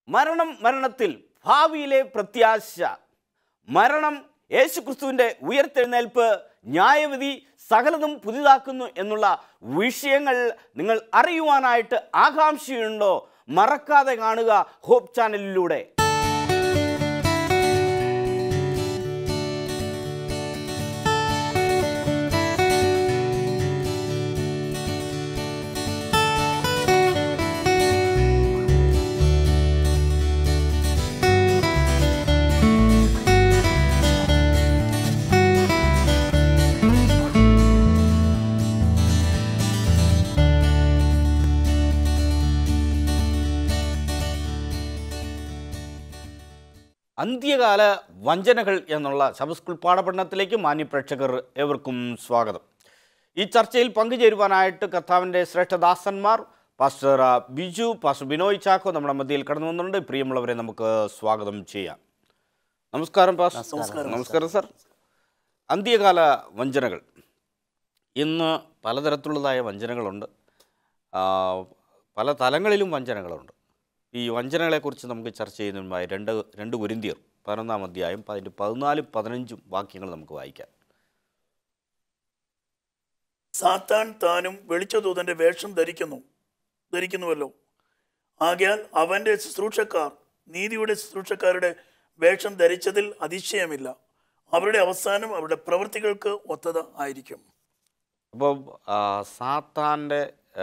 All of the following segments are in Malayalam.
മരണം മരണത്തിൽ ഭാവിയിലെ പ്രത്യാശ മരണം യേശുക്രിസ്തുവിൻ്റെ ഉയർത്തെഴുന്നേൽപ്പ് ന്യായവിധി സകലതും പുതിയതാക്കുന്നു എന്നുള്ള വിഷയങ്ങൾ നിങ്ങൾ അറിയുവാനായിട്ട് ആകാംക്ഷയുണ്ടോ മറക്കാതെ കാണുക ഹോപ്പ് ചാനലിലൂടെ അന്ത്യകാല വഞ്ചനകൾ എന്നുള്ള സബ് പാഠപഠനത്തിലേക്ക് മാന്യപ്രേക്ഷകർ ഏവർക്കും സ്വാഗതം ഈ ചർച്ചയിൽ പങ്കുചേരുവാനായിട്ട് കർത്താവിൻ്റെ ശ്രേഷ്ഠദാസന്മാർ പാസ്റ്റർ ബിജു പാസ്റ്റർ ബിനോയ് ചാക്കോ നമ്മുടെ മധ്യയിൽ കടന്നു വന്നിട്ടുണ്ട് പ്രിയമുള്ളവരെ നമുക്ക് സ്വാഗതം ചെയ്യാം നമസ്കാരം പാസ്റ്റർ നമസ്കാരം സർ അന്ത്യകാല വഞ്ചനകൾ ഇന്ന് പലതരത്തിലുള്ളതായ വഞ്ചനകളുണ്ട് ആ, പല തലങ്ങളിലും വഞ്ചനകളുണ്ട് ഈ വഞ്ചനകളെക്കുറിച്ച് നമുക്ക് ചർച്ച ചെയ്യുന്നതിനുമായി രണ്ട് രണ്ട് കുരിന്തിയർ പതിനൊന്നാം അധ്യായം അതിൻ്റെ പതിനാലും പതിനഞ്ചും വാക്യങ്ങൾ നമുക്ക് വായിക്കാം സാത്താൻ താനും വെളിച്ചദൂതന്റെ വേഷം ധരിക്കുന്നു ധരിക്കുന്നുവല്ലോ ആകയാൽ അവന്റെ ശുശ്രൂഷക്കാർ നീതിയുടെ ശുശ്രൂഷക്കാരുടെ വേഷം ധരിച്ചതിൽ അതിശയമില്ല അവരുടെ അവസാനം അവരുടെ പ്രവൃത്തികൾക്ക് ഒത്തത് ആയിരിക്കും അപ്പോൾ സാത്താൻ്റെ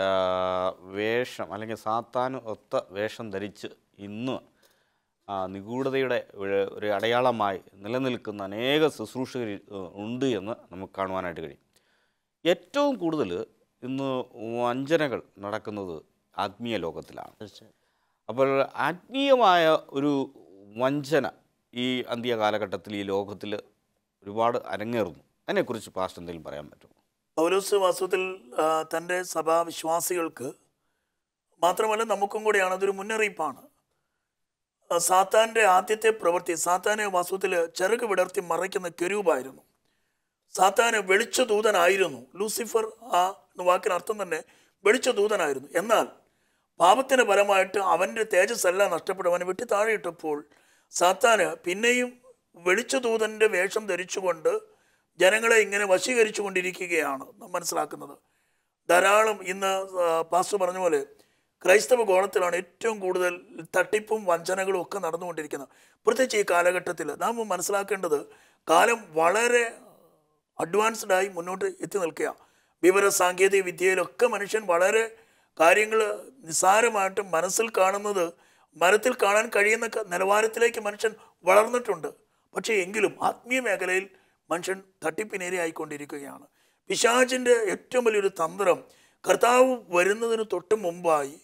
വേഷം അല്ലെങ്കിൽ സാത്താന് ഒത്ത വേഷം ധരിച്ച് ഇന്ന് ആ, നിഗൂഢതയുടെ ഒരു ഒരു അടയാളമായി നിലനിൽക്കുന്ന അനേക ശുശ്രൂഷകർ ഉണ്ട് എന്ന് നമുക്ക് കാണുവാനായിട്ട് കഴിയും ഏറ്റവും കൂടുതൽ ഇന്ന് വഞ്ചനകൾ നടക്കുന്നത് ആത്മീയ ലോകത്തിലാണ് അപ്പോൾ ആത്മീയമായ ഒരു വഞ്ചന ഈ അന്ത്യ കാലഘട്ടത്തിൽ ഈ ലോകത്തിൽ ഒരുപാട് അരങ്ങേറുന്നു അതിനെക്കുറിച്ച് പാസ്റ്റ് എന്തെങ്കിലും പറയാൻ പറ്റുമോ പൗലോസ് വാസ്തവത്തിൽ ആ, തൻ്റെ സഭാ വിശ്വാസികൾക്ക് മാത്രമല്ല നമുക്കും കൂടെയാണ് അതൊരു മുന്നറിയിപ്പാണ് ആ, സാത്താൻ്റെ ആദ്യത്തെ പ്രവൃത്തി സാത്താനെ വാസ്തവത്തിൽ ചിറക് വിടർത്തി മറയ്ക്കുന്ന കെരൂപായിരുന്നു സാത്താന് വെളിച്ചദൂതനായിരുന്നു ലൂസിഫർ ആ എന്ന വാക്കിന് അർത്ഥം തന്നെ വെളിച്ചദൂതനായിരുന്നു എന്നാൽ പാപത്തിന് ഫലമായിട്ട് അവൻ്റെ തേജസ് എല്ലാം നഷ്ടപ്പെട്ടു അവനെ വെട്ടി താഴെയിട്ടപ്പോൾ സാത്താന് പിന്നെയും വെളിച്ചദൂതൻ്റെ വേഷം ധരിച്ചുകൊണ്ട് ജനങ്ങളെ ഇങ്ങനെ വശീകരിച്ചു കൊണ്ടിരിക്കുകയാണ് നാം മനസ്സിലാക്കുന്നത് ധാരാളം ഇന്ന് ആ, പാസ്റ്റർ പറഞ്ഞ പോലെ ക്രൈസ്തവ ഗോളത്തിലാണ് ഏറ്റവും കൂടുതൽ തട്ടിപ്പും വഞ്ചനകളും ഒക്കെ നടന്നുകൊണ്ടിരിക്കുന്നത് പ്രത്യേകിച്ച് ഈ കാലഘട്ടത്തിൽ നാം മനസ്സിലാക്കേണ്ടത് കാലം വളരെ അഡ്വാൻസ്ഡ് ആയി മുന്നോട്ട് എത്തി നിൽക്കുക വിവര സാങ്കേതിക വിദ്യയിലൊക്കെ മനുഷ്യൻ വളരെ കാര്യങ്ങൾ നിസ്സാരമായിട്ട് മനസ്സിൽ കാണുന്നത് മരത്തിൽ കാണാൻ കഴിയുന്ന ക- നിലവാരത്തിലേക്ക് മനുഷ്യൻ വളർന്നിട്ടുണ്ട് പക്ഷേ എങ്കിലും ആത്മീയ മേഖലയിൽ മനുഷ്യൻ തട്ടിപ്പിനേരെ ആയിക്കൊണ്ടിരിക്കുകയാണ് പിശാചിൻ്റെ ഏറ്റവും വലിയൊരു തന്ത്രം കർത്താവ് വരുന്നതിന് തൊട്ട് മുമ്പായി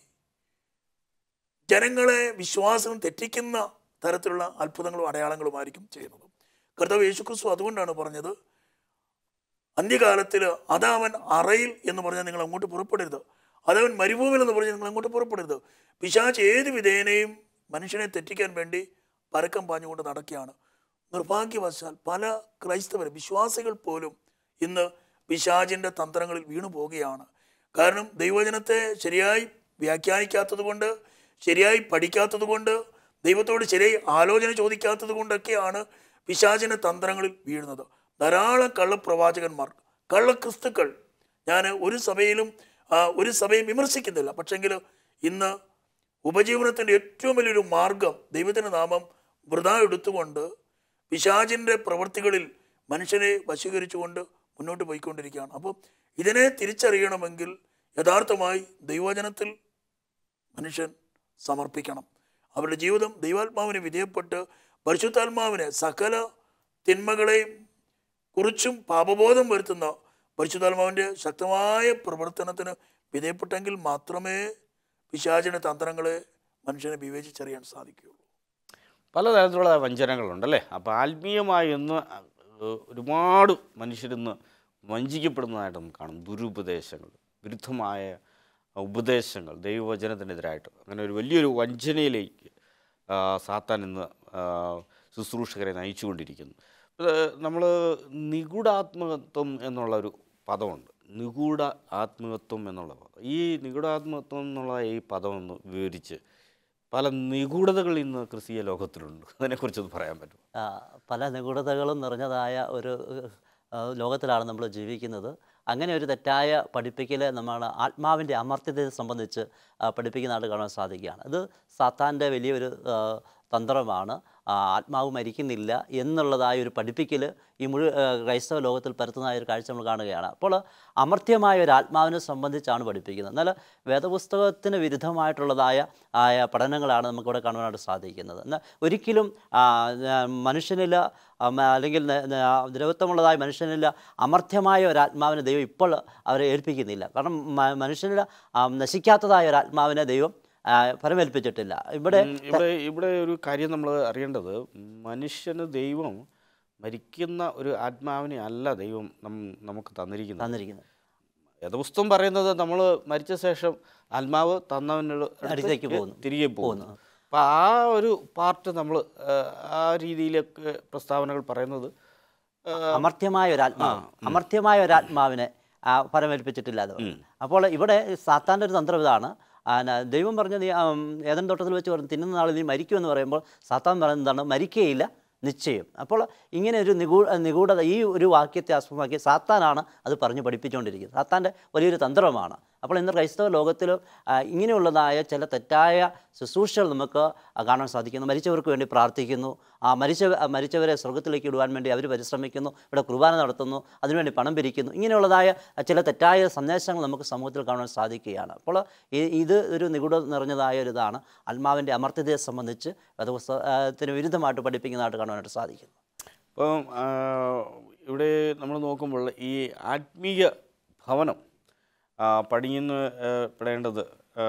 ജനങ്ങളെ വിശ്വാസം തെറ്റിക്കുന്ന തരത്തിലുള്ള അത്ഭുതങ്ങളും അടയാളങ്ങളുമായിരിക്കും ചെയ്യുന്നത് കർത്താവ് യേശുക്രിസ്തു അതുകൊണ്ടാണ് പറഞ്ഞത് അന്ത്യകാലത്തിൽ അതാവൻ അറയിൽ എന്ന് പറഞ്ഞാൽ നിങ്ങൾ അങ്ങോട്ട് പുറപ്പെടരുത് അതവൻ മരുഭൂമിയിൽ എന്ന് പറഞ്ഞാൽ നിങ്ങൾ അങ്ങോട്ട് പുറപ്പെടരുത് പിശാച്ച് ഏത് വിധേയനെയും മനുഷ്യനെ തെറ്റിക്കാൻ വേണ്ടി പരക്കം പാഞ്ഞുകൊണ്ട് നടക്കുകയാണ് നിർഭാഗ്യവശാൽ പല ക്രൈസ്തവർ വിശ്വാസികൾ പോലും ഇന്ന് പിശാചിൻ്റെ തന്ത്രങ്ങളിൽ വീണു പോവുകയാണ് കാരണം ദൈവജനത്തെ ശരിയായി വ്യാഖ്യാനിക്കാത്തത് കൊണ്ട് ശരിയായി പഠിക്കാത്തത് കൊണ്ട് ദൈവത്തോട് ശരിയായി ആലോചന ചോദിക്കാത്തത് കൊണ്ടൊക്കെയാണ് പിശാചിൻ്റെ തന്ത്രങ്ങളിൽ വീഴുന്നത് ധാരാളം കള്ളപ്രവാചകന്മാർ കള്ളക്രിസ്തുക്കൾ ഞാൻ ഒരു സഭയിലും ആ, ഒരു സഭയും വിമർശിക്കുന്നില്ല പക്ഷെങ്കിൽ ഇന്ന് ഉപജീവനത്തിൻ്റെ ഏറ്റവും വലിയൊരു മാർഗം ദൈവത്തിൻ്റെ നാമം വൃതാ എടുത്തുകൊണ്ട് പിശാചിൻ്റെ പ്രവൃത്തികളിൽ മനുഷ്യനെ വശീകരിച്ചുകൊണ്ട് മുന്നോട്ട് പോയിക്കൊണ്ടിരിക്കുകയാണ് അപ്പോൾ ഇതിനെ തിരിച്ചറിയണമെങ്കിൽ യഥാർത്ഥമായി ദൈവജനത്തിൽ മനുഷ്യൻ സമർപ്പിക്കണം അവരുടെ ജീവിതം ദൈവാത്മാവിന് വിധേയപ്പെട്ട് പരിശുദ്ധാത്മാവിനെ സകല തിന്മകളെയും കുറിച്ചും പാപബോധം വരുത്തുന്ന പരിശുദ്ധാത്മാവിൻ്റെ ശക്തമായ പ്രവർത്തനത്തിന് വിധേയപ്പെട്ടെങ്കിൽ മാത്രമേ പിശാചിൻ്റെ തന്ത്രങ്ങളെ മനുഷ്യനെ വിവേചിച്ചറിയാൻ സാധിക്കുകയുള്ളൂ പലതരത്തിലുള്ള വഞ്ചനകളുണ്ടല്ലേ അപ്പോൾ ആത്മീയമായി ഇന്ന് ഏഹ്, ഒരുപാട് മനുഷ്യരിന്ന് വഞ്ചിക്കപ്പെടുന്നതായിട്ട് നമുക്ക് കാണും ദുരുപദേശങ്ങൾ വിരുദ്ധമായ ഉപദേശങ്ങൾ ദൈവവചനത്തിനെതിരായിട്ട് അങ്ങനെ ഒരു വലിയൊരു വഞ്ചനയിലേക്ക് ആ, സാത്താൻ ഇന്ന് ആ, ശുശ്രൂഷകരെ നയിച്ചുകൊണ്ടിരിക്കുന്നു നമ്മൾ നിഗൂഢാത്മകത്വം എന്നുള്ളൊരു പദമുണ്ട് നിഗൂഢ ആത്മകത്വം എന്നുള്ള പദം ഈ നിഗൂഢാത്മകത്വം എന്നുള്ള ഈ പദം ഒന്ന് വിവരിച്ച് പല നിഗൂഢതകൾ ഇന്ന് ക്രിസ്തീയ ലോകത്തിലുണ്ട് അതിനെക്കുറിച്ചൊന്ന് പറയാൻ പറ്റും ആ, പല നിഗൂഢതകളും നിറഞ്ഞതായ ഒരു ആ, ലോകത്തിലാണ് നമ്മൾ ജീവിക്കുന്നത് അങ്ങനെ ഒരു തെറ്റായ പഠിപ്പിക്കൽ നമ്മൾ ആത്മാവിൻ്റെ അമർത്യതയെ സംബന്ധിച്ച് ആ, പഠിപ്പിക്കുന്നതായിട്ട് കാണാൻ സാധിക്കുകയാണ് ഇത് സാത്താൻ്റെ വലിയൊരു ആ, തന്ത്രമാണ് ആ, ആത്മാവ് മരിക്കുന്നില്ല എന്നുള്ളതായ ഒരു പഠിപ്പിക്കൽ ഈ മുഴു ആ, ക്രൈസ്തവ ലോകത്തിൽ പരത്തുന്നതായ ഒരു കാഴ്ച നമ്മൾ കാണുകയാണ് അപ്പോൾ അമർത്യമായ ഒരു ആത്മാവിനെ സംബന്ധിച്ചാണ് പഠിപ്പിക്കുന്നത് എന്നാൽ വേദപുസ്തകത്തിന് വിരുദ്ധമായിട്ടുള്ളതായ ആയ പഠനങ്ങളാണ് നമുക്കിവിടെ കാണുവാനായിട്ട് സാധിക്കുന്നത് എന്നാൽ ഒരിക്കലും ആ, ആ, മനുഷ്യനിൽ ആ, മ- അല്ലെങ്കിൽ ന- ന- ദ്രവത്വമുള്ളതായ മനുഷ്യനിൽ അമർത്യമായ ഒരു ആത്മാവിനെ ദൈവം ഇപ്പോൾ അവരെ ഏൽപ്പിക്കുന്നില്ല കാരണം മ- മനുഷ്യനിൽ ആ, നശിക്കാത്തതായ ഒരു ആത്മാവിനെ ദൈവം ആ, ഫലമേൽപ്പിച്ചിട്ടില്ല ഇവിടെ ഉം, ഇവിടെ ഇവിടെ ഒരു കാര്യം നമ്മൾ അറിയേണ്ടത് മനുഷ്യന് ദൈവം മരിക്കുന്ന ഒരു ആത്മാവിനെ അല്ല ദൈവം നം- നമുക്ക് തന്നിരിക്കുന്നത് തന്നിരിക്കുന്നത് യഥപുസ്തകം പറയുന്നത് നമ്മൾ മരിച്ച ശേഷം ആത്മാവ് തന്നവനോട് അടുത്തേക്ക് പോകുന്നു. തിരികെ പോകുന്നു അപ്പം ആ ഒരു പാർട്ട് നമ്മൾ ആ രീതിയിലൊക്കെ പ്രസ്താവനകൾ പറയുന്നത് ആ, അമർത്യമായ ഒരു ആത്മാവ് അമർത്യമായ ഒരു ആത്മാവിനെ ആ, ഫലമേൽപ്പിച്ചിട്ടില്ല അത് അപ്പോൾ ഇവിടെ സാത്താൻ്റെ ഒരു തന്ത്രം ഇതാണ് ആ, ന- ദൈവം പറഞ്ഞ നീ ആം, ഏതൻ തോട്ടത്തിൽ വെച്ച് പറഞ്ഞു തിന്നുന്ന നാളിൽ നീ മരിക്കുമെന്ന് പറയുമ്പോൾ സാത്താൻ പറയുന്നത് എന്താണ് മരിക്കുകയില്ല നിശ്ചയം അപ്പോൾ ഇങ്ങനെ ഒരു നിഗൂ നിഗൂഢത ഈ ഒരു വാക്യത്തെ ആസ്പദമാക്കി സാത്താനാണ് അത് പറഞ്ഞ് പഠിപ്പിച്ചുകൊണ്ടിരിക്കുന്നത് സാത്താൻ്റെ വലിയൊരു തന്ത്രമാണ് അപ്പോൾ ഇന്ന് ക്രൈസ്തവ ലോകത്തിൽ ആ, ഇങ്ങനെയുള്ളതായ ചില തെറ്റായ ശുശ്രൂഷകൾ നമുക്ക് ആ, കാണാൻ സാധിക്കുന്നു മരിച്ചവർക്ക് വേണ്ടി പ്രാർത്ഥിക്കുന്നു ആ മരിച്ച ആ, മരിച്ചവരെ സ്വർഗത്തിലേക്ക് ഇടുവാൻ വേണ്ടി അവർ പരിശ്രമിക്കുന്നു ഇവിടെ കുർബാന നടത്തുന്നു അതിനുവേണ്ടി പണം പിരിക്കുന്നു ഇങ്ങനെയുള്ളതായ ചില തെറ്റായ സന്ദേശങ്ങൾ നമുക്ക് സമൂഹത്തിൽ കാണാൻ സാധിക്കുകയാണ് അപ്പോൾ ഈ- ഇത് ഒരു നിഗൂഢ നിറഞ്ഞതായ ഒരു ഇതാണ് ആത്മാവിൻ്റെ അമർത്യതയെ സംബന്ധിച്ച് വേദപുസ്തകത്തിന് വിരുദ്ധമായിട്ട് പഠിപ്പിക്കുന്നതായിട്ട് കാണാനായിട്ട് സാധിക്കുന്നു ഇപ്പം ആ, ഇവിടെ നമ്മൾ നോക്കുമ്പോൾ ഈ ആത്മീയ ഭവനം ആ, പണിയുന്ന ആ, പെടേണ്ടത് ആ,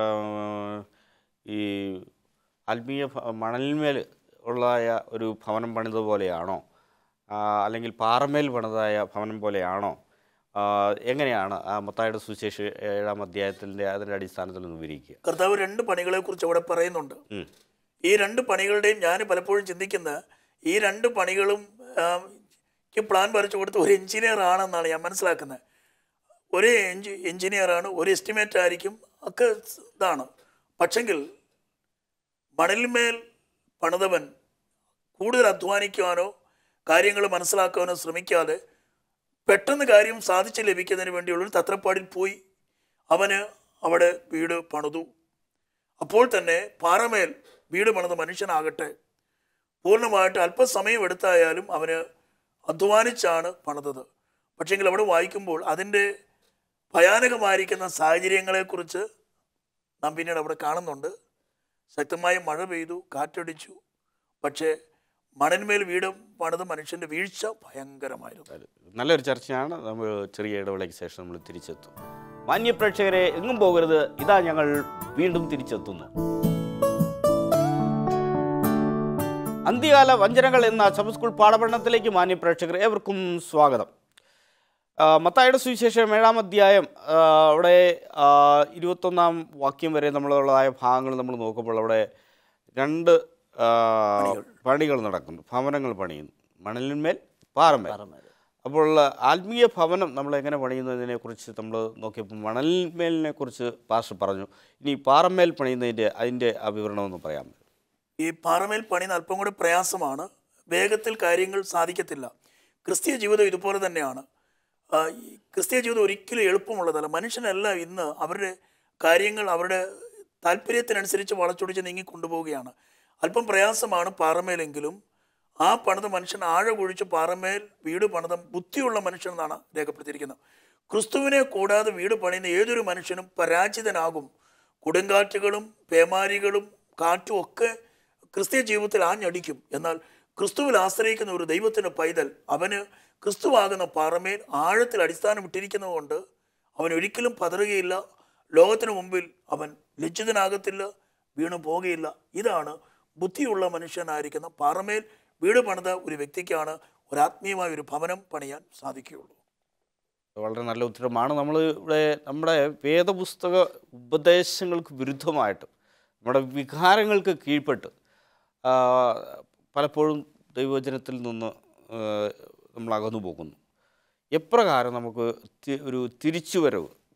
ഈ ആത്മീയ ഭ- മണലിന്മേൽ ഉള്ളതായ ഒരു ഭവനം പണിതുപോലെയാണോ ആ, അല്ലെങ്കിൽ പാറമേൽ പണിതായ ഭവനം പോലെയാണോ ആ, എങ്ങനെയാണ് ആ മത്തായുടെ സുശേഷ ഏഴാം അധ്യായത്തിൻ്റെ അതിൻ്റെ അടിസ്ഥാനത്തിൽ ഒന്ന് വിവരിക്കുക കർത്താവ് രണ്ട് പണികളെ കുറിച്ച് അവിടെ പറയുന്നുണ്ട് ഉം. ഈ രണ്ട് പണികളുടെയും ഞാൻ പലപ്പോഴും ചിന്തിക്കുന്ന ഈ രണ്ട് പണികളും ആം, ക്ക് പ്ലാൻ വരച്ചു കൊടുത്ത ഒരു എഞ്ചിനീയർ ആണെന്നാണ് ഞാൻ മനസ്സിലാക്കുന്നത് ഒരേ എഞ്ചി എഞ്ചിനീയറാണ് ഒരു എസ്റ്റിമേറ്റ് ആയിരിക്കും ഒക്കെ സ് ഇതാണ് പക്ഷെങ്കിൽ മണലിന്മേൽ പണിതവൻ കൂടുതൽ അധ്വാനിക്കുവാനോ കാര്യങ്ങൾ മനസ്സിലാക്കാനോ ശ്രമിക്കാതെ പെട്ടെന്ന് കാര്യം സാധിച്ച് ലഭിക്കുന്നതിന് വേണ്ടിയുള്ളൊരു തത്രപ്പാടിൽ പോയി അവന് അവിടെ വീട് പണിതു അപ്പോൾ തന്നെ പാറമേൽ വീട് പണിത മനുഷ്യനാകട്ടെ പൂർണ്ണമായിട്ട് അല്പസമയം എടുത്തായാലും അവന് അധ്വാനിച്ചാണ് പണിതത് പക്ഷെങ്കിൽ അവിടെ വായിക്കുമ്പോൾ അതിൻ്റെ ഭയാനകമായിരിക്കുന്ന സാഹചര്യങ്ങളെക്കുറിച്ച് നാം പിന്നീട് അവിടെ കാണുന്നുണ്ട് ശക്തമായ മഴ പെയ്തു കാറ്റടിച്ചു പക്ഷേ മണന്മേൽ വീട് പണിത മനുഷ്യൻ്റെ വീഴ്ച ഭയങ്കരമായിരുന്നു നല്ലൊരു ചർച്ചയാണ് നമ്മൾ ചെറിയ ഇടവേളയ്ക്ക് ശേഷം നമ്മൾ തിരിച്ചെത്തും മാന്യ പ്രേക്ഷകരെ എങ്ങും പോകരുത് ഇതാ ഞങ്ങൾ വീണ്ടും തിരിച്ചെത്തുന്നു അന്ത്യകാല വഞ്ചനകൾ എന്ന സബ് സ്കൂൾ പാഠപഠനത്തിലേക്ക് മാന്യ പ്രേക്ഷകർ ഏവർക്കും സ്വാഗതം ആ, മത്തായിയുടെ സുവിശേഷം ഏഴാം അധ്യായം ആ, അവിടെ ആ, ഇരുപത്തൊന്നാം വാക്യം വരെ നമ്മളുള്ളതായ ഭാഗങ്ങൾ നമ്മൾ നോക്കുമ്പോൾ അവിടെ രണ്ട് ആ, പണികൾ നടക്കുന്നു ഭവനങ്ങൾ പണിയുന്നു മണലിന്മേൽ പാറമേൽ പാറമേൽ. അപ്പോൾ ആത്മീയ ഭവനം നമ്മൾ എങ്ങനെ പണിയുന്നതിനെ കുറിച്ച് നമ്മൾ നോക്കിയപ്പോൾ മണൽമേലിനെ കുറിച്ച് പാസ്റ്റർ പറഞ്ഞു ഇനി പാറമേൽ പണിയുന്നതിൻ്റെ അതിൻ്റെ ആ വിവരണം ഒന്ന് പറയാം ഈ പാറമേൽ പണിയുന്ന അല്പം കൂടി പ്രയാസമാണ് വേഗത്തിൽ കാര്യങ്ങൾ സാധിക്കത്തില്ല ക്രിസ്തീയ ജീവിതം ഇതുപോലെ തന്നെയാണ് ആ, ഈ ക്രിസ്തീയ ജീവിതം ഒരിക്കലും എളുപ്പമുള്ളതല്ല മനുഷ്യനെല്ലാം ഇന്ന് അവരുടെ കാര്യങ്ങൾ അവരുടെ താല്പര്യത്തിനനുസരിച്ച് വളച്ചൊടിച്ച് നീങ്ങി കൊണ്ടുപോവുകയാണ് അല്പം പ്രയാസമാണ് പാറമേലെങ്കിലും ആ പണിത മനുഷ്യൻ ആഴ കുഴിച്ച് പാറമേൽ വീട് പണിത ബുദ്ധിയുള്ള മനുഷ്യൻ എന്നാണ് രേഖപ്പെടുത്തിയിരിക്കുന്നത് ക്രിസ്തുവിനെ കൂടാതെ വീട് പണിയുന്ന ഏതൊരു മനുഷ്യനും പരാജിതനാകും കൊടുങ്കാറ്റുകളും പേമാരികളും കാറ്റും ഒക്കെ ക്രിസ്തീയ ജീവിതത്തിൽ ആഞ്ഞടിക്കും എന്നാൽ ക്രിസ്തുവിൽ ആശ്രയിക്കുന്ന ഒരു ദൈവത്തിൻ്റെ പൈതൽ അവന് ക്രിസ്തുവാകുന്ന പാറമേൽ ആഴത്തിൽ അടിസ്ഥാനം ഇട്ടിരിക്കുന്നതുകൊണ്ട് അവൻ ഒരിക്കലും പതറുകയില്ല ലോകത്തിന് മുമ്പിൽ അവൻ ലജ്ജിതനാകത്തില്ല വീണു പോകുകയില്ല ഇതാണ് ബുദ്ധിയുള്ള മനുഷ്യനായിരിക്കുന്ന പാറമേൽ വീട് പണിത ഒരു വ്യക്തിക്കാണ് ഒരാത്മീയമായ ഒരു ഭവനം പണിയാൻ സാധിക്കുകയുള്ളൂ വളരെ നല്ല ഉത്തരമാണ് നമ്മൾ ഇവിടെ നമ്മുടെ വേദപുസ്തക ഉപദേശങ്ങൾക്ക് വിരുദ്ധമായിട്ട് നമ്മുടെ വികാരങ്ങൾക്ക് കീഴ്പ്പെട്ട് ആ, പലപ്പോഴും ദൈവവചനത്തിൽ നിന്ന് ആ, നമ്മൾ അകന്നു പോകുന്നു എപ്രകാരം നമുക്ക് തി- ഒരു തിരിച്ചുവരവ്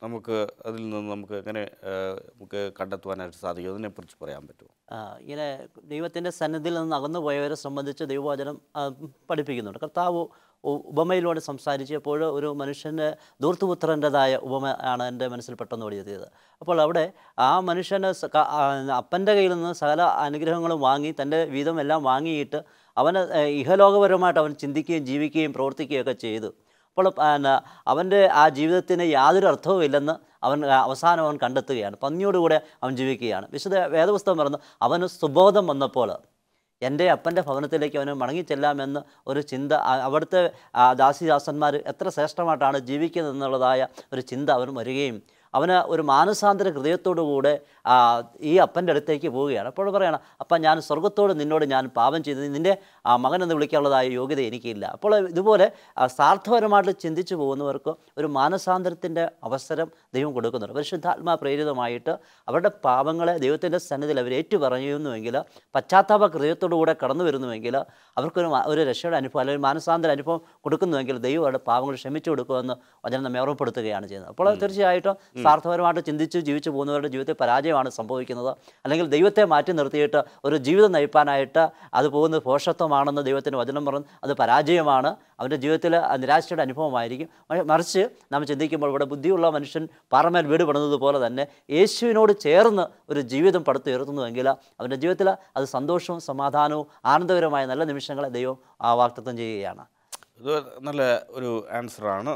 നമുക്ക് അതിൽ നിന്ന് നമുക്ക് എങ്ങനെ ഏഹ്, നമുക്ക് കണ്ടെത്തുവാനായിട്ട് സാധിക്കും അതിനെക്കുറിച്ച് പറയാൻ പറ്റുമോ ആ, ഇങ്ങനെ ദൈവത്തിൻ്റെ സന്നിധിയിൽ നിന്ന് അകന്നു പോയവരെ സംബന്ധിച്ച് ദൈവവചനം ആ, പഠിപ്പിക്കുന്നുണ്ട് കർത്താവ് ഉ- ഉപമയിലൂടെ സംസാരിച്ചപ്പോൾ ഒരു മനുഷ്യൻ്റെ ധൂർത്തുപുത്രൻ്റെതായ ഉപമ ആണ് എൻ്റെ മനസ്സിൽ പെട്ടെന്ന് ഓടിയെത്തിയത് അപ്പോൾ അവിടെ ആ മനുഷ്യന് സ- ക- ആ, അപ്പൻ്റെ കയ്യിൽ നിന്ന് സകല അനുഗ്രഹങ്ങളും വാങ്ങി തൻ്റെ വീതം എല്ലാം വാങ്ങിയിട്ട് അവന് ഏഹ്, ഇഹലോകപരമായിട്ട് അവൻ ചിന്തിക്കുകയും ജീവിക്കുകയും പ്രവർത്തിക്കുകയും ഒക്കെ ചെയ്തു അപ്പോൾ പിന്നെ അവൻ്റെ ആ ജീവിതത്തിന് യാതൊരു അർത്ഥവും ഇല്ലെന്ന് അവൻ ആ, അവസാനം അവൻ കണ്ടെത്തുകയാണ് പന്നിയോടുകൂടെ അവൻ ജീവിക്കുകയാണ് വിശുദ്ധ വേദപുസ്തകം പറഞ്ഞു അവന് സുബോധം വന്നപ്പോൾ എൻ്റെ അപ്പൻ്റെ ഭവനത്തിലേക്ക് അവന് മടങ്ങിച്ചെല്ലാമെന്ന് ഒരു ചിന്ത ആ, അവിടുത്തെ ആ, ദാസിദാസന്മാർ എത്ര ശ്രേഷ്ഠമായിട്ടാണ് ജീവിക്കുന്നത് എന്നുള്ളതായ ഒരു ചിന്ത അവന് വരികയും അവന് ഒരു മാനസാന്തര ഹൃദയത്തോടുകൂടെ ആ, ഈ അപ്പൻ്റെ അടുത്തേക്ക് പോവുകയാണ് അപ്പോൾ പറയണം അപ്പം ഞാൻ സ്വർഗത്തോട് നിന്നോട് ഞാൻ പാപം ചെയ്ത് നിൻ്റെ ആ മകൻ എന്ന് വിളിക്കാനുള്ളതായ യോഗ്യത എനിക്കില്ല അപ്പോൾ ഇതുപോലെ ആ, സ്വാർത്ഥപരമായിട്ട് ചിന്തിച്ചു പോകുന്നവർക്ക് ഒരു മാനസാന്തരത്തിൻ്റെ അവസരം ദൈവം കൊടുക്കുന്നുണ്ട് പരിശുദ്ധാത്മാ പ്രേരിതമായിട്ട് അവരുടെ പാപങ്ങളെ ദൈവത്തിൻ്റെ സന്നിധിയിൽ അവർ ഏറ്റുപറയുന്നുവെങ്കിൽ പശ്ചാത്താപ ഹൃദയത്തോടുകൂടെ കടന്നു വരുന്നുവെങ്കിൽ അവർക്കൊരു മാ- ഒരു രക്ഷയുടെ അനുഭവം അല്ലെങ്കിൽ മാനസാന്തര അനുഭവം കൊടുക്കുന്നുവെങ്കിൽ ദൈവം അവരുടെ പാപങ്ങൾ ക്ഷമിച്ചു കൊടുക്കുമെന്ന് വചനം നമ്മെ ഓർമ്മപ്പെടുത്തുകയാണ് ചെയ്യുന്നത് അപ്പോൾ തീർച്ചയായിട്ടും സ്വാർത്ഥപരമായിട്ട് ചിന്തിച്ച് ജീവിച്ചു പോകുന്നവരുടെ ജീവിതത്തിൽ പരാജയമാണ് സംഭവിക്കുന്നത് അല്ലെങ്കിൽ ദൈവത്തെ മാറ്റി നിർത്തിയിട്ട് ഒരു ജീവിതം നയിപ്പാനായിട്ട് അത് പോകുന്നത് പോഷത്വമാണെന്ന് ദൈവത്തിൻ്റെ വചനം പറഞ്ഞു അത് പരാജയമാണ് അവൻ്റെ ജീവിതത്തിൽ ആ നിരാശയുടെ അനുഭവമായിരിക്കും മ- മറിച്ച് നാം ചിന്തിക്കുമ്പോൾ ഇവിടെ ബുദ്ധിയുള്ള മനുഷ്യൻ പാറമേൽ വീട് പണിതത് പോലെ തന്നെ യേശുവിനോട് ചേർന്ന് ഒരു ജീവിതം പടുത്തുയർത്തുന്നുവെങ്കിൽ അവൻ്റെ ജീവിതത്തിൽ അത് സന്തോഷവും സമാധാനവും ആനന്ദകരമായ നല്ല നിമിഷങ്ങളെ ദൈവം ആ വാക്തത്വം ചെയ്യുകയാണ് ഇത് നല്ല ഒരു ആൻസറാണ്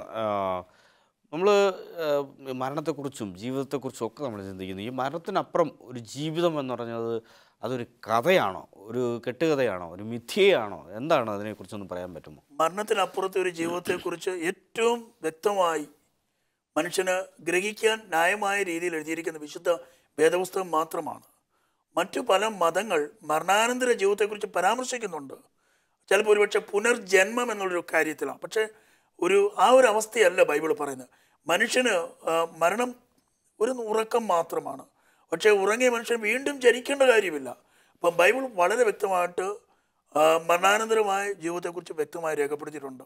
നമ്മൾ മരണത്തെക്കുറിച്ചും ജീവിതത്തെക്കുറിച്ചും ഒക്കെ നമ്മൾ ചിന്തിക്കുന്നു ഈ മരണത്തിനപ്പുറം ഒരു ജീവിതം എന്ന് പറഞ്ഞത് അതൊരു കഥയാണോ ഒരു കെട്ടുകഥയാണോ ഒരു മിഥ്യയാണോ എന്താണ് അതിനെക്കുറിച്ചൊന്ന് പറയാൻ പറ്റുമോ മരണത്തിനപ്പുറത്തെ ഒരു ജീവിതത്തെക്കുറിച്ച് ഏറ്റവും വ്യക്തമായി മനുഷ്യന് ഗ്രഹിക്കാൻ ന്യായമായ രീതിയിൽ എഴുതിയിരിക്കുന്ന വിശുദ്ധ വേദപുസ്തകം മാത്രമാണ് മറ്റു പല മതങ്ങൾ മരണാനന്തര ജീവിതത്തെക്കുറിച്ച് പരാമർശിക്കുന്നുണ്ട് ചിലപ്പോൾ ഒരുപക്ഷെ പുനർജന്മം എന്നുള്ളൊരു കാര്യത്തിലാണ് പക്ഷേ ഒരു ആ ഒരു അവസ്ഥയല്ല ബൈബിൾ പറയുന്നത് മനുഷ്യന് ആ, മരണം ഒരു ഉറക്കം മാത്രമാണ് പക്ഷേ ഉറങ്ങിയ മനുഷ്യൻ വീണ്ടും ജനിക്കേണ്ട കാര്യമില്ല അപ്പം ബൈബിൾ വളരെ വ്യക്തമായിട്ട് ആ, മരണാനന്തരമായ ജീവിതത്തെക്കുറിച്ച് വ്യക്തമായി രേഖപ്പെടുത്തിയിട്ടുണ്ട്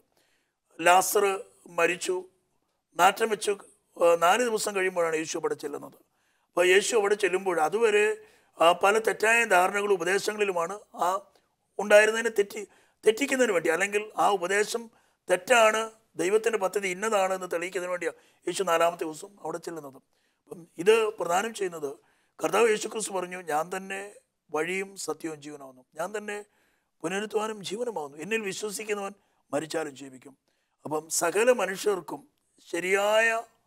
ലാസർ മരിച്ചു നാറ്റം വെച്ച് ആ, നാല് ദിവസം കഴിയുമ്പോഴാണ് യേശു അവിടെ ചെല്ലുന്നത് അപ്പോൾ യേശു അവിടെ ചെല്ലുമ്പോൾ അതുവരെ ആ, പല തെറ്റായ ധാരണകളും ഉപദേശങ്ങളിലുമാണ് ആ ഉണ്ടായിരുന്നതിനെ തെറ്റി തെറ്റിക്കുന്നതിന് വേണ്ടി അല്ലെങ്കിൽ ആ ഉപദേശം തെറ്റാണ് ദൈവത്തിൻ്റെ പദ്ധതി ഇന്നതാണ് എന്ന് തെളിയിക്കുന്നതിന് വേണ്ടിയാണ് യേശു നാലാമത്തെ ദിവസം അവിടെ ചെല്ലുന്നത് അപ്പം ഇത് പ്രധാനം ചെയ്യുന്നത് കർത്താവ് യേശു ക്രിസ്തു പറഞ്ഞു ഞാൻ തന്നെ വഴിയും സത്യവും ജീവനാവുന്നു ഞാൻ തന്നെ പുനരുത്വാനും ജീവനുമാവുന്നു എന്നിൽ വിശ്വസിക്കുന്നവൻ മരിച്ചാലും ജീവിക്കും അപ്പം സകല മനുഷ്യർക്കും ശരിയായ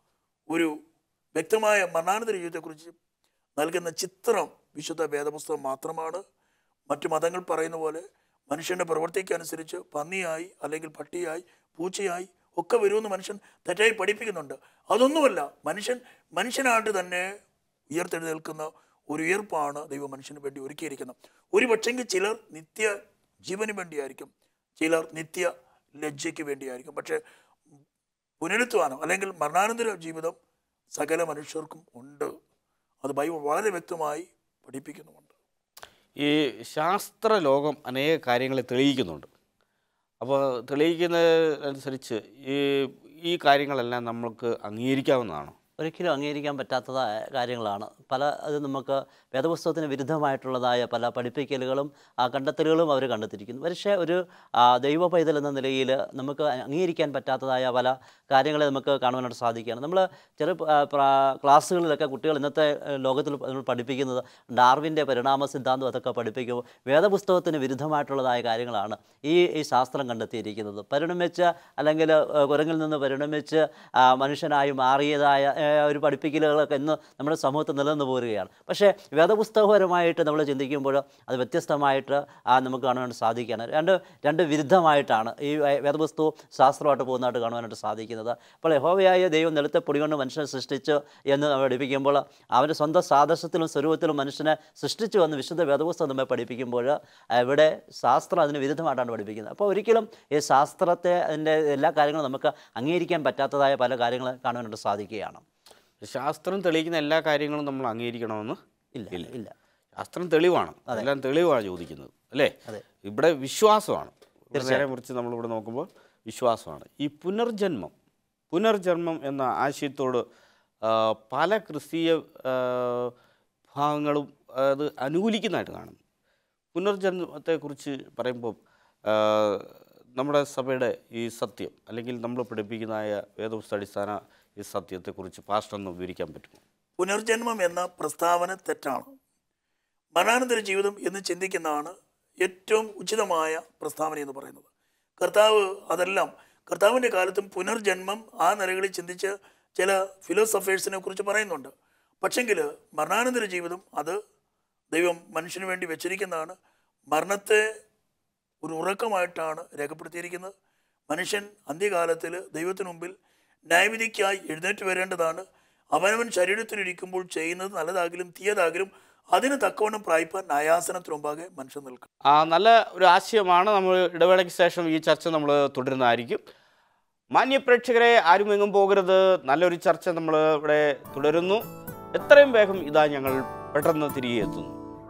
ഒരു വ്യക്തമായ മരണാനന്തര ജീവിതത്തെക്കുറിച്ച് നൽകുന്ന ചിത്രം വിശുദ്ധ വേദപുസ്തകം മാത്രമാണ് മറ്റു മതങ്ങൾ പറയുന്ന പോലെ മനുഷ്യൻ്റെ പ്രവൃത്തിക്കനുസരിച്ച് പന്നിയായി അല്ലെങ്കിൽ പട്ടിയായി പൂച്ചയായി ഒക്കെ വരുമെന്ന് മനുഷ്യൻ തെറ്റായി പഠിപ്പിക്കുന്നുണ്ട് അതൊന്നുമല്ല മനുഷ്യൻ മനുഷ്യനായിട്ട് തന്നെ ഉയർത്തെഴുന്നേൽക്കുന്ന ഒരു ഉയർപ്പാണ് ദൈവം മനുഷ്യന് വേണ്ടി ഒരുക്കിയിരിക്കുന്നത് ഒരു പക്ഷെങ്കിൽ ചിലർ നിത്യ ജീവന് വേണ്ടിയായിരിക്കും ചിലർ നിത്യ ലജ്ജയ്ക്ക് വേണ്ടിയായിരിക്കും പക്ഷേ പുനരുത്വാനം അല്ലെങ്കിൽ മരണാനന്തര ജീവിതം സകല മനുഷ്യർക്കും ഉണ്ട് അത് ബൈബിൾ വളരെ വ്യക്തമായി പഠിപ്പിക്കുന്നുമുണ്ട് ഈ ശാസ്ത്ര ലോകം അനേക കാര്യങ്ങളെ തെളിയിക്കുന്നുണ്ട് അപ്പോൾ തെളിയിക്കുന്നതനുസരിച്ച് ഈ ഈ കാര്യങ്ങളെല്ലാം നമ്മൾക്ക് അംഗീകരിക്കാവുന്നതാണോ ഒരിക്കലും അംഗീകരിക്കാൻ പറ്റാത്തതായ കാര്യങ്ങളാണ് പല അത് നമുക്ക് വേദപുസ്തകത്തിന് വിരുദ്ധമായിട്ടുള്ളതായ പല പഠിപ്പിക്കലുകളും ആ, കണ്ടെത്തലുകളും അവർ കണ്ടെത്തിയിരിക്കുന്നു പക്ഷേ ഒരു ആ, ദൈവ പൈതൽ എന്ന നിലയിൽ നമുക്ക് അംഗീകരിക്കാൻ പറ്റാത്തതായ പല കാര്യങ്ങളെ നമുക്ക് കാണുവാനായിട്ട് സാധിക്കുകയാണ് നമ്മൾ ചെറു ആ, പ്രാ- ക്ലാസ്സുകളിലൊക്കെ കുട്ടികൾ ഇന്നത്തെ ആ, ലോകത്തിൽ നമ്മൾ പഠിപ്പിക്കുന്നത് ഡാർവിൻ്റെ പരിണാമ സിദ്ധാന്തം അതൊക്കെ പഠിപ്പിക്കുമ്പോൾ വേദപുസ്തകത്തിന് വിരുദ്ധമായിട്ടുള്ളതായ കാര്യങ്ങളാണ് ഈ ഈ ശാസ്ത്രം കണ്ടെത്തിയിരിക്കുന്നത് പരിണമിച്ച് അല്ലെങ്കിൽ ആ, കുരങ്ങിൽ നിന്ന് പരിണമിച്ച് ആ, മനുഷ്യനായി മാറിയതായ ആ, ഒരു പഠിപ്പിക്കലുകളൊക്കെ ഇന്ന് നമ്മുടെ സമൂഹത്തിൽ നിലനിന്ന് പോരുകയാണ് പക്ഷേ വേദപുസ്തകപരമായിട്ട് നമ്മൾ ചിന്തിക്കുമ്പോൾ അത് വ്യത്യസ്തമായിട്ട് ആ, നമുക്ക് കാണുവാനായിട്ട് സാധിക്കുകയാണ് രണ്ട് രണ്ട് വിരുദ്ധമായിട്ടാണ് ഈ വേ- വേദപുസ്തകവും ശാസ്ത്രമായിട്ട് പോകുന്നതായിട്ട് കാണുവാനായിട്ട് സാധിക്കുന്നത് അപ്പോൾ യഹോവയായ ദൈവം നിലത്തെ പൊടി കൊണ്ട് മനുഷ്യനെ സൃഷ്ടിച്ചു എന്ന് നമ്മൾ പഠിപ്പിക്കുമ്പോൾ അവൻ്റെ സ്വന്തം സാദൃശ്യത്തിലും സ്വരൂപത്തിലും മനുഷ്യനെ സൃഷ്ടിച്ചു എന്ന് വിശുദ്ധ വേദപുസ്തകം നമ്മെ പഠിപ്പിക്കുമ്പോൾ ഇവിടെ ശാസ്ത്രം അതിന് വിരുദ്ധമായിട്ടാണ് പഠിപ്പിക്കുന്നത് അപ്പോൾ ഒരിക്കലും ഈ ശാസ്ത്രത്തെ അതിൻ്റെ എല്ലാ കാര്യങ്ങളും നമുക്ക് അംഗീകരിക്കാൻ പറ്റാത്തതായ പല കാര്യങ്ങൾ കാണുവാനായിട്ട് സാധിക്കുകയാണ് ശാസ്ത്രം തെളിയിക്കുന്ന എല്ലാ കാര്യങ്ങളും നമ്മൾ അംഗീകരിക്കണമെന്ന് ഇല്ല ഇല്ല ശാസ്ത്രം തെളിവാണ് എല്ലാം തെളിവാണ് ചോദിക്കുന്നത് അല്ലേ അതെ. ഇവിടെ വിശ്വാസമാണ് ഇവിടെ നേരെ മുറിച്ച് നമ്മളിവിടെ നോക്കുമ്പോൾ വിശ്വാസമാണ് ഈ പുനർജന്മം പുനർജന്മം എന്ന ആശയത്തോട് ആ, പല ക്രിസ്തീയ ആ, ഭാഗങ്ങളും അത് അനുകൂലിക്കുന്നതായിട്ട് കാണുന്നു പുനർജന്മത്തെക്കുറിച്ച് പറയുമ്പോൾ ആ, നമ്മുടെ സഭയുടെ ഈ സത്യം അല്ലെങ്കിൽ നമ്മൾ പഠിപ്പിക്കുന്നതായ വേദപുസ്തക അടിസ്ഥാന ഈ സത്യത്തെക്കുറിച്ച് പാസ്റ്റർ ഒന്ന് വിവരിക്കാൻ പറ്റുമോ പുനർജന്മം എന്ന പ്രസ്താവന തെറ്റാണ് മരണാനന്തര ജീവിതം എന്ന് ചിന്തിക്കുന്നതാണ് ഏറ്റവും ഉചിതമായ പ്രസ്താവന എന്ന് പറയുന്നത് കർത്താവ് അതെല്ലാം കർത്താവിൻ്റെ കാലത്തും പുനർജന്മം ആ നിലകളിൽ ചിന്തിച്ച് ചില ഫിലോസഫേഴ്സിനെ കുറിച്ച് പറയുന്നുണ്ട് പക്ഷെങ്കിൽ മരണാനന്തര ജീവിതം അത് ദൈവം മനുഷ്യന് വേണ്ടി വെച്ചിരിക്കുന്നതാണ് മരണത്തെ ഒരു ഉറക്കമായിട്ടാണ് രേഖപ്പെടുത്തിയിരിക്കുന്നത് മനുഷ്യൻ അന്ത്യകാലത്തിൽ ദൈവത്തിനു മുമ്പിൽ ന്യായവിധിക്കായി എഴുന്നേറ്റ് വരേണ്ടതാണ് അവനവൻ ശരീരത്തിലിരിക്കുമ്പോൾ ചെയ്യുന്നത് നല്ലതാകിലും തീയതാകിലും അതിന് തക്കവണ്ണം പ്രായിപ്പാൻ ന്യായാസനത്തിന് മുമ്പാകെ മനുഷ്യൻ നിൽക്കും ആ നല്ല ഒരു ആശയമാണ് നമ്മൾ ഇടവേളയ്ക്ക് ശേഷം ഈ ചർച്ച നമ്മൾ തുടരുന്നതായിരിക്കും മാന്യ പ്രേക്ഷകരെ ആരും എങ്ങും പോകരുത് നല്ലൊരു ചർച്ച നമ്മൾ ഇവിടെ തുടരുന്നു എത്രയും വേഗം ഇതാ ഞങ്ങൾ പെട്ടെന്ന് തിരികെ എത്തുന്നു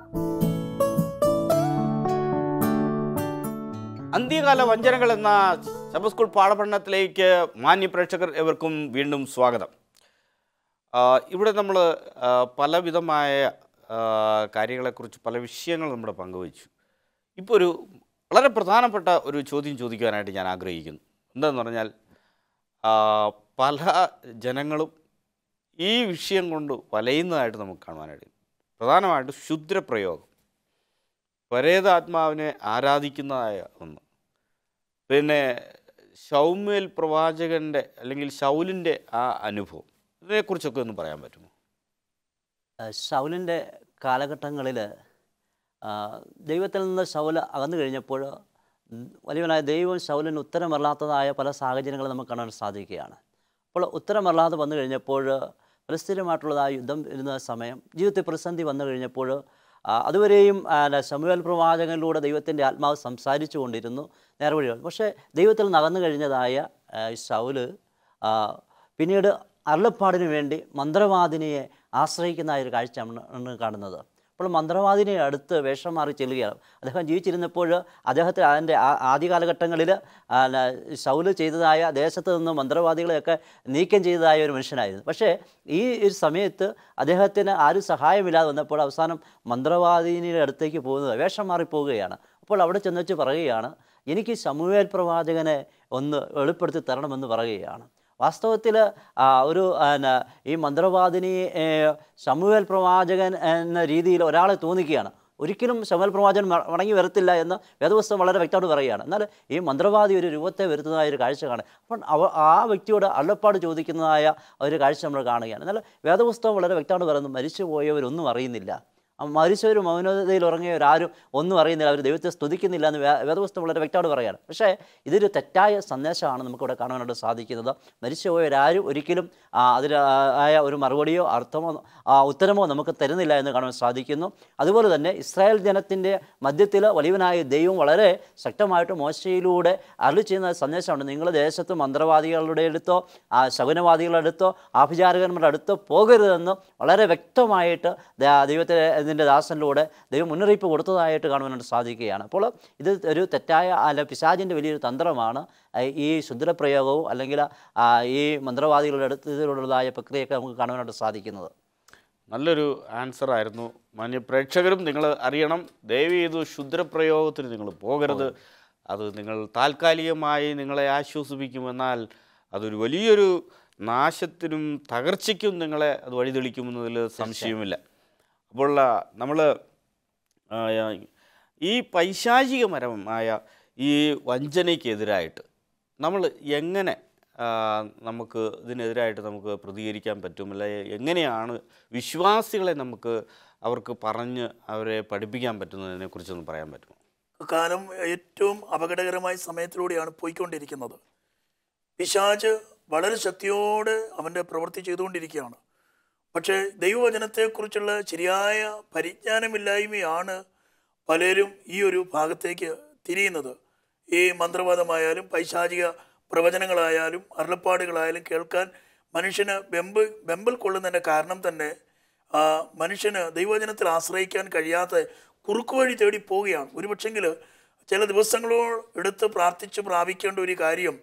അന്ത്യകാല വഞ്ചനകൾ എന്ന സബ് സ്കൂൾ പാഠപഠനത്തിലേക്ക് മാന്യ പ്രേക്ഷകർ എവർക്കും വീണ്ടും സ്വാഗതം ആ, ഇവിടെ നമ്മൾ പലവിധമായ ആ, കാര്യങ്ങളെക്കുറിച്ച് പല വിഷയങ്ങൾ നമ്മുടെ പങ്കുവച്ചു ഇപ്പോൾ ഒരു വളരെ പ്രധാനപ്പെട്ട ഒരു ചോദ്യം ചോദിക്കുവാനായിട്ട് ഞാൻ ആഗ്രഹിക്കുന്നു എന്താണെന്ന് പറഞ്ഞാൽ ആ, പല ജനങ്ങളും ഈ വിഷയം കൊണ്ട് വലയുന്നതായിട്ട് നമുക്ക് കാണുവാനായിട്ട് പ്രധാനമായിട്ട് ക്ഷുദ്രപ്രയോഗം പരേതാത്മാവിനെ ആരാധിക്കുന്നതായ ഒന്ന് പിന്നെ ഷൗമേൽ പ്രവാചകൻ്റെ അല്ലെങ്കിൽ ഷൗലിൻ്റെ ആ അനുഭവം ഇതിനെക്കുറിച്ചൊക്കെ ഒന്ന് പറയാൻ പറ്റുമോ ശൗലിൻ്റെ കാലഘട്ടങ്ങളിൽ ദൈവത്തിൽ നിന്ന് ശൗല അകന്നു കഴിഞ്ഞപ്പോൾ ഉം, വലിയവനായ ദൈവം ശൗലിന് ഉത്തരമല്ലാത്തതായ പല സാഹചര്യങ്ങളും നമുക്ക് കാണാൻ സാധിക്കുകയാണ് അപ്പോൾ ഉത്തരമല്ലാതെ വന്നു കഴിഞ്ഞപ്പോൾ പരിസ്ഥിരമായിട്ടുള്ളതായ യുദ്ധം ഇരുന്ന സമയം ജീവിതത്തിൽ പ്രതിസന്ധി വന്നു കഴിഞ്ഞപ്പോൾ ആ, അതുവരെയും ശമുവേൽ പ്രവാചകനിലൂടെ ദൈവത്തിൻ്റെ ആത്മാവ് സംസാരിച്ചു കൊണ്ടിരുന്നു നേർവഴികൾ പക്ഷേ ദൈവത്തിൽ നിന്ന് അകന്നു കഴിഞ്ഞതായ ആ, ശൗല് ആ, പിന്നീട് അരുളപ്പാടിന് വേണ്ടി മന്ത്രവാദിനിയെ ആശ്രയിക്കുന്ന ഒരു കാഴ്ചയാണ് കാണുന്നത് അപ്പോൾ മന്ത്രവാദിനെ അടുത്ത് വേഷം മാറി ചെല്ലുകയാണ് അദ്ദേഹം ജീവിച്ചിരുന്നപ്പോൾ അദ്ദേഹത്തെ അതിൻ്റെ ആ- ആദ്യ കാലഘട്ടങ്ങളിൽ ശൗല് ചെയ്തതായ ദേശത്ത് നിന്ന് മന്ത്രവാദികളെയൊക്കെ നീക്കം ചെയ്തതായ ഒരു മനുഷ്യനായിരുന്നു പക്ഷേ ഈ ഒരു സമയത്ത് അദ്ദേഹത്തിന് ആരും സഹായമില്ലാതെ വന്നപ്പോൾ അവസാനം മന്ത്രവാദിനിയുടെ അടുത്തേക്ക് പോകുന്നത് വേഷം മാറി പോവുകയാണ് അപ്പോൾ അവിടെ ചെന്ന് വെച്ച് പറയുകയാണ് എനിക്ക് ശമുവേൽ പ്രവാചകനെ ഒന്ന് വെളിപ്പെടുത്തി തരണമെന്ന് പറയുകയാണ് വാസ്തവത്തിൽ ഒരു പിന്നെ, ഈ മന്ത്രവാദിനി ഏ, ശമുവേൽ പ്രവാചകൻ എന്ന രീതിയിൽ ഒരാളെ തോന്നിക്കുകയാണ് ഒരിക്കലും ശമുവേൽ പ്രവാചകൻ മ- മടങ്ങി വരത്തില്ല എന്ന് വേദപുസ്തകം വളരെ വ്യക്തമായിട്ട് പറയുകയാണ് എന്നാൽ ഈ മന്ത്രവാദി ഒരു രൂപത്തെ വരുത്തുന്നതായ ഒരു കാഴ്ച കാണും അപ്പം അവ ആ വ്യക്തിയോട് അള്ളപ്പാട് ചോദിക്കുന്നതായ ഒരു കാഴ്ച നമ്മൾ കാണുകയാണ് എന്നാൽ വേദപുസ്തകം വളരെ വ്യക്തമായിട്ട് പറയുന്നു മരിച്ചു പോയവരൊന്നും അറിയുന്നില്ല ആ മരിച്ചവരും മൗനതയിൽ ഉറങ്ങിയവരാരും ഒന്നും അറിയുന്നില്ല അവർ ദൈവത്തെ സ്തുതിക്കുന്നില്ല എന്ന് വേ- വേദപുസ്തകം വളരെ വ്യക്തമായിട്ട് പറയുകയാണ് പക്ഷേ ഇതൊരു തെറ്റായ സന്ദേശമാണ് നമുക്കിവിടെ കാണാനായിട്ട് സാധിക്കുന്നത് മരിച്ചുപോയവരാരും ഒരിക്കലും ആ, അതിന് ആയ ഒരു മറുപടിയോ അർത്ഥമോ ആ, ഉത്തരമോ നമുക്ക് തരുന്നില്ല എന്ന് കാണാൻ സാധിക്കുന്നു അതുപോലെ തന്നെ ഇസ്രായേൽ ജനത്തിൻ്റെ മധ്യത്തിൽ വലിയവനായ ദൈവം വളരെ ശക്തമായിട്ട് മോശയിലൂടെ അരുളി ചെയ്യുന്ന സന്ദേശമുണ്ട് നിങ്ങൾ ദേശത്ത് മന്ത്രവാദികളുടെ അടുത്തോ ആ, ശകുനവാദികളുടെ അടുത്തോ ആഭിചാരകന്മാരുടെ അടുത്തോ പോകരുതെന്ന് വളരെ വ്യക്തമായിട്ട് ദാ- ദൈവത്തെ ഇതിൻ്റെ ദാസനിലൂടെ ദൈവം മുന്നറിയിപ്പ് കൊടുത്തതായിട്ട് കാണുവാനായിട്ട് സാധിക്കുകയാണ് അപ്പോൾ ഇത് ഒരു തെറ്റായ അല്ല പിശാചിൻ്റെ വലിയൊരു തന്ത്രമാണ് ആ, ഈ ശുദ്രപ്രയോഗവും അല്ലെങ്കിൽ ആ, ഈ മന്ത്രവാദികളുടെ അടുത്തതിലുള്ളതായ പ്രക്രിയയൊക്കെ നമുക്ക് കാണുവാനായിട്ട് സാധിക്കുന്നത് നല്ലൊരു ആൻസർ ആയിരുന്നു മാന്യ പ്രേക്ഷകരും നിങ്ങൾ അറിയണം ദയവ് ചെയ്ത് ക്ഷുദ്രപ്രയോഗത്തിന് നിങ്ങൾ പോകരുത് അത് നിങ്ങൾ താൽക്കാലികമായി നിങ്ങളെ ആശ്വസിപ്പിക്കുമെന്നാൽ അതൊരു വലിയൊരു നാശത്തിനും തകർച്ചയ്ക്കും നിങ്ങളെ അത് വഴിതെളിക്കുമെന്നതിൽ സംശയമില്ല അപ്പോൾ നമ്മൾ ഈ പൈശാചികപരമായ ഈ വഞ്ചനയ്ക്കെതിരായിട്ട് നമ്മൾ എങ്ങനെ ആ, നമുക്ക് ഇതിനെതിരായിട്ട് നമുക്ക് പ്രതികരിക്കാൻ പറ്റും അല്ലെ എങ്ങനെയാണ് വിശ്വാസികളെ നമുക്ക് അവർക്ക് പറഞ്ഞ് അവരെ പഠിപ്പിക്കാൻ പറ്റുന്നതിനെ കുറിച്ചൊന്ന് പറയാൻ പറ്റുമോ കാലം ഏറ്റവും അപകടകരമായ സമയത്തിലൂടെയാണ് പോയിക്കൊണ്ടിരിക്കുന്നത് പിശാച് വളരെ ശക്തിയോടെ അവൻ്റെ പ്രവൃത്തി ചെയ്തുകൊണ്ടിരിക്കുകയാണ് പക്ഷേ ദൈവവചനത്തെക്കുറിച്ചുള്ള ശരിയായ പരിജ്ഞാനമില്ലായ്മയാണ് പലരും ഈ ഒരു ഭാഗത്തേക്ക് തിരിയുന്നത് ഈ മന്ത്രവാദമായാലും പൈശാചിക പ്രവചനങ്ങളായാലും അരുളപ്പാടുകളായാലും കേൾക്കാൻ മനുഷ്യന് വെമ്പ് വെമ്പൽ കൊള്ളുന്നതിൻ്റെ കാരണം തന്നെ ആ, മനുഷ്യന് ദൈവവചനത്തിൽ ആശ്രയിക്കാൻ കഴിയാത്ത കുറുക്കുവഴി തേടി പോവുകയാണ് ഒരുപക്ഷെങ്കിൽ ചില ദിവസങ്ങളോ എടുത്ത് പ്രാർത്ഥിച്ച് പ്രാപിക്കേണ്ട ഒരു കാര്യം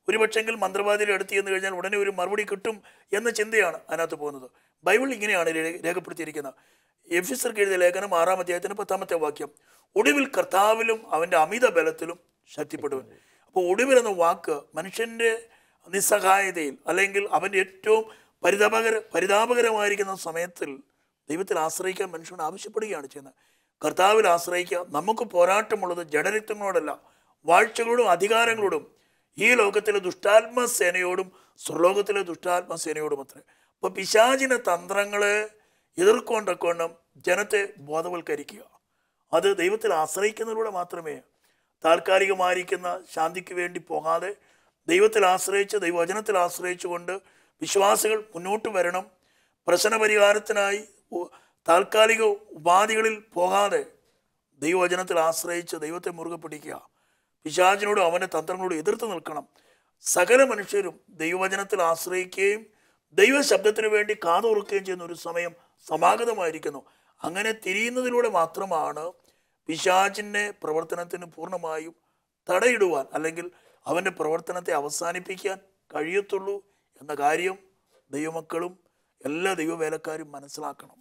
ഒരുപക്ഷെങ്കിൽ മന്ത്രവാദിയുടെ അടുത്ത് ചെന്ന് കഴിഞ്ഞാൽ ഉടനെ ഒരു മറുപടി കിട്ടും എന്ന ചിന്തയാണ് അതിനകത്ത് പോകുന്നത് ബൈബിൾ ഇങ്ങനെയാണ് രേ- രേഖപ്പെടുത്തിയിരിക്കുന്നത് എഫിസർക്ക് എഴുതിയ ലേഖനം ആറാം അധ്യായത്തിന് പത്താമത്തെ വാക്യം ഒടുവിൽ കർത്താവിലും അവൻ്റെ അമിത ബലത്തിലും ശക്തിപ്പെടുവൻ അപ്പോൾ ഒടുവിൽ എന്ന വാക്ക് മനുഷ്യൻ്റെ നിസ്സഹായതയിൽ അല്ലെങ്കിൽ അവൻ്റെ ഏറ്റവും പരിതാപകര പരിതാപകരമായിരിക്കുന്ന സമയത്തിൽ ദൈവത്തിൽ ആശ്രയിക്കാൻ മനുഷ്യൻ ആവശ്യപ്പെടുകയാണ് ചെയ്യുന്നത് കർത്താവിൽ ആശ്രയിക്കുക നമുക്ക് പോരാട്ടമുള്ളത് ജഡരക്തങ്ങളോടല്ല വാഴ്ചകളോടും അധികാരങ്ങളോടും ഈ ലോകത്തിലെ ദുഷ്ടാത്മ സേനയോടും സ്വർലോകത്തിലെ ദുഷ്ടാത്മ സേനയോടും അത്രേ അപ്പോൾ പിശാചിൻ്റെ തന്ത്രങ്ങളെ എതിർക്കൊണ്ടക്കൊണ്ടും ജനത്തെ ബോധവൽക്കരിക്കുക അത് ദൈവത്തിൽ ആശ്രയിക്കുന്നതിലൂടെ മാത്രമേ താൽക്കാലികമായിരിക്കുന്ന ശാന്തിക്ക് വേണ്ടി പോകാതെ ദൈവത്തിൽ ആശ്രയിച്ച് ദൈവവചനത്തിൽ ആശ്രയിച്ചുകൊണ്ട് വിശ്വാസികൾ മുന്നോട്ട് വരണം പ്രശ്ന പരിഹാരത്തിനായി ഉ- താൽക്കാലിക ഉപാധികളിൽ പോകാതെ ദൈവവചനത്തിൽ ആശ്രയിച്ച് ദൈവത്തെ മുറുകെ പിടിക്കുക പിശാചിനോടും അവൻ്റെ തന്ത്രങ്ങളോടും എതിർത്ത് നിൽക്കണം സകല മനുഷ്യരും ദൈവവചനത്തിൽ ആശ്രയിക്കുകയും ദൈവശബ്ദത്തിന് വേണ്ടി കാതുറക്കുകയും ചെയ്യുന്ന ഒരു സമയം സമാഗതമായിരിക്കുന്നു അങ്ങനെ തിരിയുന്നതിലൂടെ മാത്രമാണ് പിശാചിൻ്റെ പ്രവർത്തനത്തിന് പൂർണ്ണമായും തടയിടുവാൻ അല്ലെങ്കിൽ അവൻ്റെ പ്രവർത്തനത്തെ അവസാനിപ്പിക്കാൻ കഴിയത്തുള്ളൂ എന്ന കാര്യം ദൈവമക്കളും എല്ലാ ദൈവവേലക്കാരും മനസ്സിലാക്കണം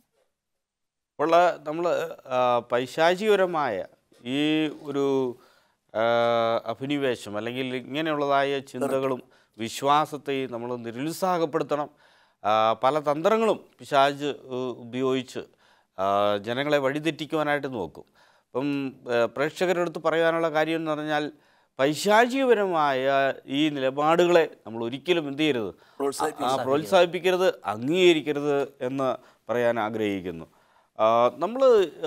അപ്പോൾ നമ്മൾ പൈശാചികപരമായ ഈ ഒരു ആ, അഭിനിവേശം അല്ലെങ്കിൽ ഇങ്ങനെയുള്ളതായ ചിന്തകളും വിശ്വാസത്തെയും നമ്മൾ നിരുത്സാഹപ്പെടുത്തണം ആ, പല തന്ത്രങ്ങളും പിശാജ് ഏഹ്, ഉപയോഗിച്ച് ആ, ജനങ്ങളെ വഴിതെറ്റിക്കുവാനായിട്ട് നോക്കും അപ്പം ഏഹ്, പ്രേക്ഷകരുടെ അടുത്ത് പറയാനുള്ള കാര്യം എന്ന് പറഞ്ഞാൽ പൈശാചികപരമായ ഈ നിലപാടുകളെ നമ്മൾ ഒരിക്കലും എന്ത് ചെയ്യരുത് ആ, പ്രോത്സാഹിപ്പിക്കരുത് അംഗീകരിക്കരുത് എന്ന് പറയാൻ ആഗ്രഹിക്കുന്നു നമ്മൾ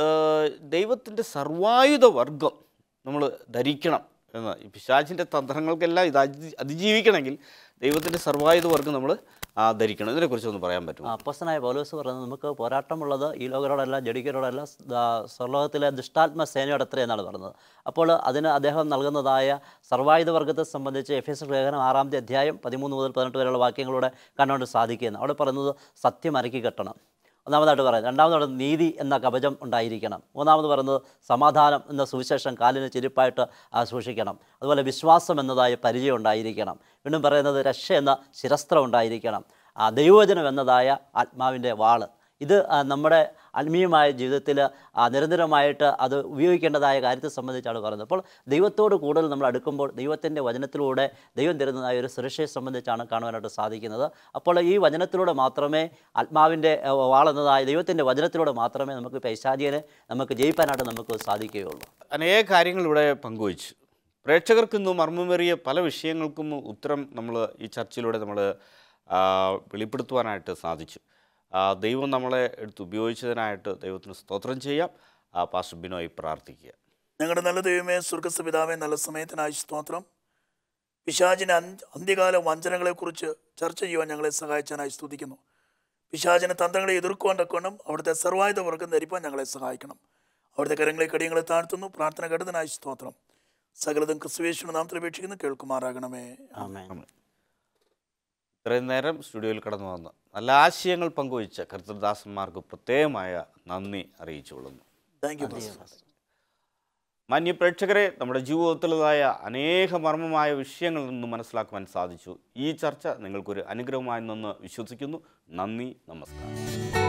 ദൈവത്തിൻ്റെ സർവായുധ വർഗം നമ്മൾ ധരിക്കണം എന്ന് ഈ പിശാചിൻ്റെ തന്ത്രങ്ങൾക്കെല്ലാം ഇത് അതി അതിജീവിക്കണമെങ്കിൽ ദൈവത്തിൻ്റെ സർവായുധ വർഗം നമ്മൾ ധരിക്കണം ഇതിനെക്കുറിച്ച് ഒന്ന് പറയാൻ പറ്റുമോ അപ്പസ്തനായ പൗലോസ് പറയുന്നത് നമുക്ക് പോരാട്ടമുള്ളത് ഈ ലോകരോടല്ല ജഡിക്കരോടല്ല സ് ദാ സ്വർലോകത്തിലെ ദുഷ്ടാത്മ സേനയോട് എത്ര എന്നാണ് പറയുന്നത് അപ്പോൾ അതിന് അദ്ദേഹം നൽകുന്നതായ സർവായുധ വർഗത്തെ സംബന്ധിച്ച് എഫ് എസ് ലേഖനം ആറാമത്തെ അധ്യായം പതിമൂന്ന് മുതൽ പതിനെട്ട് വരെയുള്ള വാക്യങ്ങളൂടെ കണ്ടുകൊണ്ട് സാധിക്കുകയാണ് അവിടെ പറയുന്നത് സത്യം അരക്കി കെട്ടണം ഒന്നാമതായിട്ട് പറയുന്നത് രണ്ടാമത് പറയുന്നത് നീതി എന്ന കവചം ഉണ്ടായിരിക്കണം മൂന്നാമത് പറയുന്നത് സമാധാനം എന്ന സുവിശേഷം കാലിന് ചെരുപ്പായിട്ട് ആ, സൂക്ഷിക്കണം അതുപോലെ വിശ്വാസം എന്നതായ പരിചയം ഉണ്ടായിരിക്കണം വീണ്ടും പറയുന്നത് രക്ഷ എന്ന ശിരസ്ത്രം ഉണ്ടായിരിക്കണം ആ, ദൈവവചനം എന്നതായ ആത്മാവിൻ്റെ വാള് ഇത് ആ, നമ്മുടെ ആത്മീയമായ ജീവിതത്തിൽ ആ, നിരന്തരമായിട്ട് അത് ഉപയോഗിക്കേണ്ടതായ കാര്യത്തെ സംബന്ധിച്ചാണ് പറയുന്നത് അപ്പോൾ ദൈവത്തോട് കൂടുതൽ നമ്മൾ അടുക്കുമ്പോൾ ദൈവത്തിൻ്റെ വചനത്തിലൂടെ ദൈവം തരുന്നതായ ഒരു സുരക്ഷയെ സംബന്ധിച്ചാണ് കാണുവാനായിട്ട് സാധിക്കുന്നത് അപ്പോൾ ഈ വചനത്തിലൂടെ മാത്രമേ ആത്മാവിൻ്റെ ആ, വാളെന്നതായ ദൈവത്തിൻ്റെ വചനത്തിലൂടെ മാത്രമേ നമുക്ക് പൈശാചിയനെ നമുക്ക് ജയിക്കാനായിട്ട് നമുക്ക് സാധിക്കുകയുള്ളൂ അനേക കാര്യങ്ങൾ ഇവിടെ പങ്കുവച്ചു പ്രേക്ഷകർക്ക് ഇന്ന് മർമ്മമേറിയ പല വിഷയങ്ങൾക്കും ഉത്തരം നമ്മൾ ഈ ചർച്ചയിലൂടെ നമ്മൾ വെളിപ്പെടുത്തുവാനായിട്ട് സാധിച്ചു ആ, ദൈവം നമ്മളെ എടുത്ത് ഉപയോഗിച്ചതിനായിട്ട് ദൈവത്തിന് സ്തോത്രം ചെയ്യാം ആ, പാസ്റ്റർ ബിനോയ് പ്രാർത്ഥിക്കുക ഞങ്ങളുടെ നല്ല ദൈവമേ സ്വർഗസ്ഥ പിതാവേ നല്ല സമയത്തിനായി സ്തോത്രം പിശാചിൻ്റെ അന്ത്യ അന്ത്യകാല വഞ്ചനകളെക്കുറിച്ച് ചർച്ച ചെയ്യുവാൻ ഞങ്ങളെ സഹായിച്ചാനായി സ്തുതിക്കുന്നു പിശാചിൻ്റെ തന്ത്രങ്ങളെ എതിർക്കുവാൻ തക്കണം അവിടുത്തെ സർവായുധ വർഗം ധരിപ്പാൻ ഞങ്ങളെ സഹായിക്കണം അവിടുത്തെ കരങ്ങളെ കടിയങ്ങളെ താഴ്ത്തുന്നു പ്രാർത്ഥന ഘടനായി സ്തോത്രം സകലതും ക്രിസ്തുവേശ്വര നാമത്തിൽ അപേക്ഷിക്കുന്നു കേൾക്കുമാറാകണമേ ആമേൻ ഇത്രയും നേരം സ്റ്റുഡിയോയിൽ കടന്നു വന്ന് നല്ല ആശയങ്ങൾ പങ്കുവച്ച കർത്തൃദാസന്മാർക്ക് പ്രത്യേകമായ നന്ദി അറിയിച്ചുകൊള്ളുന്നു താങ്ക് യു മാന്യ പ്രേക്ഷകരെ നമ്മുടെ ജീവിതത്തിലുള്ളതായ അനേക മർമ്മമായ വിഷയങ്ങളിൽ നിന്ന് മനസ്സിലാക്കുവാൻ സാധിച്ചു ഈ ചർച്ച നിങ്ങൾക്കൊരു അനുഗ്രഹമായി നിന്ന് വിശ്വസിക്കുന്നു നന്ദി നമസ്കാരം